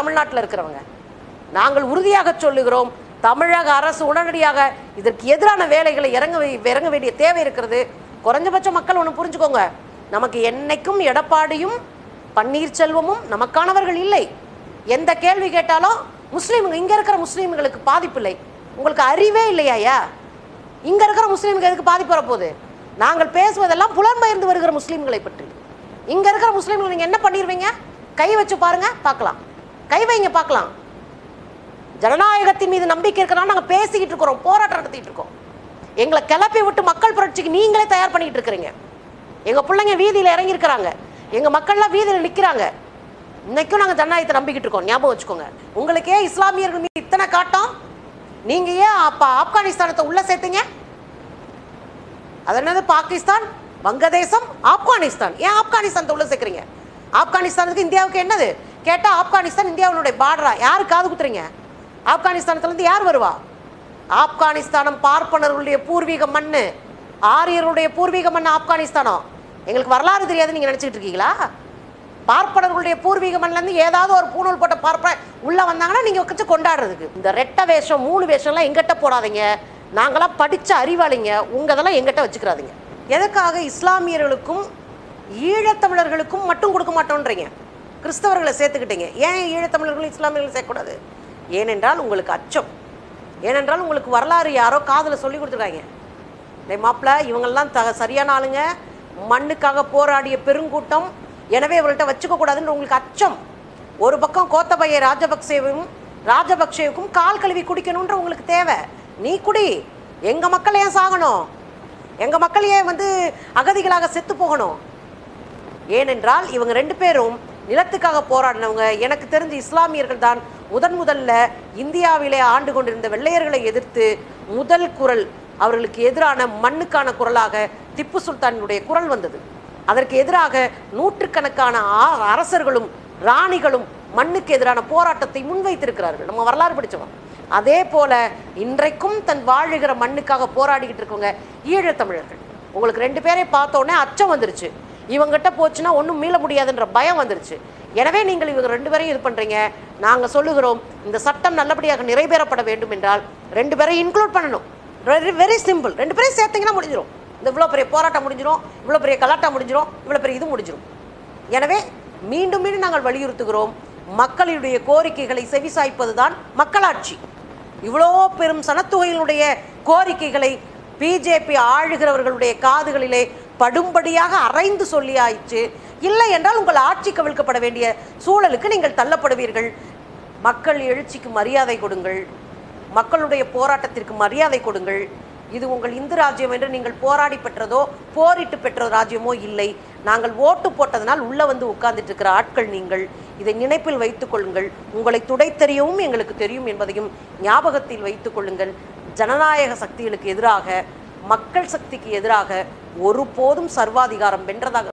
தமிழ்நாட்டில் இருக்கிறவங்க நாங்கள் உறுதியாக சொல்லுகிறோம் தமிழக அரசு உடனடியாக இதற்கு எதிரான வேலைகளை இறங்க வே- இறங்க வேண்டிய தேவை இருக்கிறது குறைஞ்சபட்ச மக்கள் ஒன்று புரிஞ்சுக்கோங்க நமக்கு என்னைக்கும் எடப்பாடியும் பன்னீர்செல்வமும் நமக்கானவர்கள் இல்லை எந்த கேள்வி கேட்டாலும் முஸ்லீம்ங்க இங்க இருக்கிற முஸ்லீம்களுக்கு பாதிப்பு இல்லை உங்களுக்கு அறிவே இல்லையாயா இங்க இருக்கிற முஸ்லீம்களுக்கு எதுக்கு பாதிப்பு வரப்போகுது நாங்கள் பேசுவதெல்லாம் புலம்பெயர்ந்து வருகிற முஸ்லீம்களை பற்றி இங்க இருக்கிற முஸ்லீம்கள் நீங்க என்ன பண்ணிடுவீங்க கை வச்சு பாருங்க பார்க்கலாம் கை வைங்க பார்க்கலாம் ஜனநாயகத்தின் மீது நம்பிக்கை இருக்கிறனால நாங்கள் பேசிக்கிட்டு இருக்கிறோம் போராட்டம் நடத்திட்டு இருக்கோம் எங்களை கிளப்பி விட்டு மக்கள் புரட்சிக்கு நீங்களே தயார் பண்ணிட்டு இருக்கிறீங்க எங்க பிள்ளைங்க வீதியில் இறங்கி இருக்கிறாங்க எங்க மக்கள்லாம் வீதியில் நிற்கிறாங்க இன்னைக்கும் நாங்கள் ஜனநாயகத்தை நம்பிக்கிட்டு இருக்கோம் ஞாபகம் வச்சுக்கோங்க உங்களுக்கே இஸ்லாமியர்கள் மீது இத்தனை காட்டம் நீங்க ஏன் அப்ப ஆப்கானிஸ்தானத்தை உள்ள சேர்த்தீங்க அது என்னது பாகிஸ்தான் வங்கதேசம் ஆப்கானிஸ்தான் ஏன் ஆப்கானிஸ்தானத்தை உள்ள சேர்க்குறீங்க ஆப்கானிஸ்தானுக்கு இந்தியாவுக்கு என்னது கேட்டா ஆப்கானிஸ்தான் இந்தியாவுடைய பார்டரா யாரு காது குத்துறீங்க ஆப்கானிஸ்தானத்துலேருந்து யார் வருவா ஆப்கானிஸ்தானம் பார்ப்பனர்களுடைய பூர்வீக மண்ணு ஆரியர்களுடைய பூர்வீக மண் ஆப்கானிஸ்தானம் எங்களுக்கு வரலாறு தெரியாது நீங்க நினைச்சிட்டு இருக்கீங்களா பார்ப்பனர்களுடைய பூர்வீக மண்ணிலேருந்து ஏதாவது ஒரு பூணூல் போட்ட பார்ப்ப உள்ள வந்தாங்கன்னா நீங்க வச்சு கொண்டாடுறதுக்கு இந்த ரெட்டை வேஷம் மூணு வேஷம்லாம் எங்கிட்ட போடாதீங்க நாங்களாம் படிச்ச அறிவாளிங்க உங்க இதெல்லாம் எங்கிட்ட வச்சுக்கிறாதீங்க எதுக்காக இஸ்லாமியர்களுக்கும் ஈழத்தமிழர்களுக்கும் மட்டும் கொடுக்க மாட்டோன்றீங்க கிறிஸ்தவர்களை சேர்த்துக்கிட்டீங்க ஏன் ஈழத்தமிழர்களும் இஸ்லாமியர்களும் சேர்க்கக்கூடாது ஏனென்றால் உங்களுக்கு அச்சம் ஏனென்றால் உங்களுக்கு வரலாறு யாரோ காதில் சொல்லி கொடுத்துருக்காங்க டேய் மாப்பிள்ள இவங்கெல்லாம் த சரியான ஆளுங்க மண்ணுக்காக போராடிய பெருங்கூட்டம் எனவே இவர்கள்ட்ட வச்சுக்க கூடாதுன்னு உங்களுக்கு அச்சம் ஒரு பக்கம் கோத்தபய ராஜபக்சேவும் ராஜபக்சேவுக்கும் கால் கழுவி குடிக்கணுன்ற உங்களுக்கு தேவை நீ குடி எங்க மக்கள் ஏன் சாகணும் எங்க மக்கள் ஏன் வந்து அகதிகளாக செத்து போகணும் ஏனென்றால் இவங்க ரெண்டு பேரும் நிலத்துக்காக போராடினவங்க எனக்கு தெரிஞ்ச இஸ்லாமியர்கள் தான் முதன் முதல்ல இந்தியாவிலே ஆண்டு கொண்டிருந்த வெள்ளையர்களை எதிர்த்து முதல் குரல் அவர்களுக்கு எதிரான மண்ணுக்கான குரலாக திப்பு சுல்தானுடைய குரல் வந்தது அதற்கு எதிராக நூற்றுக்கணக்கான ஆ- அரசர்களும் ராணிகளும் மண்ணுக்கு எதிரான போராட்டத்தை முன்வைத்திருக்கிறார்கள் நம்ம வரலாறு படிச்சோம் அதே போல இன்றைக்கும் தன் வாழுகிற மண்ணுக்காக போராடிக்கிட்டு இருக்கவங்க ஈழத்தமிழர்கள் உங்களுக்கு ரெண்டு பேரை பார்த்த உடனே அச்சம் வந்துருச்சு இவங்கிட்ட போச்சுன்னா ஒன்றும் மீள முடியாதுன்ற பயம் வந்துருச்சு எனவே நீங்கள் இவங்க ரெண்டு பேரையும் இது பண்றீங்க நாங்க சொல்லுகிறோம் இந்த சட்டம் நல்லபடியாக நிறைவேறப்பட வேண்டும் என்றால் ரெண்டு பேரையும் இன்க்ளூட் பண்ணணும் வெரி சிம்பிள் ரெண்டு பேரையும் சேர்த்தீங்கன்னா முடிஞ்சிடும் இந்த இவ்வளோ பெரிய போராட்டம் முடிஞ்சிடும் இவ்வளோ பெரிய கலாட்டா முடிஞ்சிடும் இவ்வளோ பெரிய இது முடிஞ்சிடும் எனவே மீண்டும் மீண்டும் நாங்கள் வலியுறுத்துகிறோம் மக்களுடைய கோரிக்கைகளை செவிசாய்ப்பதுதான் மக்களாட்சி இவ்வளோ பெரும் சனத்தொகையினுடைய கோரிக்கைகளை பிஜேபி ஆளுகிறவர்களுடைய காதுகளிலே படும்படியாக அரைந்து சொல்லி ஆயிற்று இல்லை என்றால் உங்கள் ஆட்சி கவிழ்க்கப்பட வேண்டிய சூழலுக்கு நீங்கள் தள்ளப்படுவீர்கள் மக்கள் எழுச்சிக்கு மரியாதை கொடுங்கள் மக்களுடைய போராட்டத்திற்கு மரியாதை கொடுங்கள் இது உங்கள் இந்து ராஜ்யம் என்று நீங்கள் போராடி பெற்றதோ போரிட்டு பெற்ற ராஜ்யமோ இல்லை நாங்கள் ஓட்டு போட்டதனால் உள்ள வந்து உட்கார்ந்துட்டு இருக்கிற ஆட்கள் நீங்கள் இதை நினைப்பில் வைத்துக் கொள்ளுங்கள் உங்களை துடைத்தெறியவும் எங்களுக்கு தெரியும் என்பதையும் ஞாபகத்தில் வைத்துக் கொள்ளுங்கள் ஜனநாயக சக்திகளுக்கு எதிராக மக்கள் சக்திக்கு எதிராக ஒருபோதும் சர்வாதிகாரம் வென்றதாக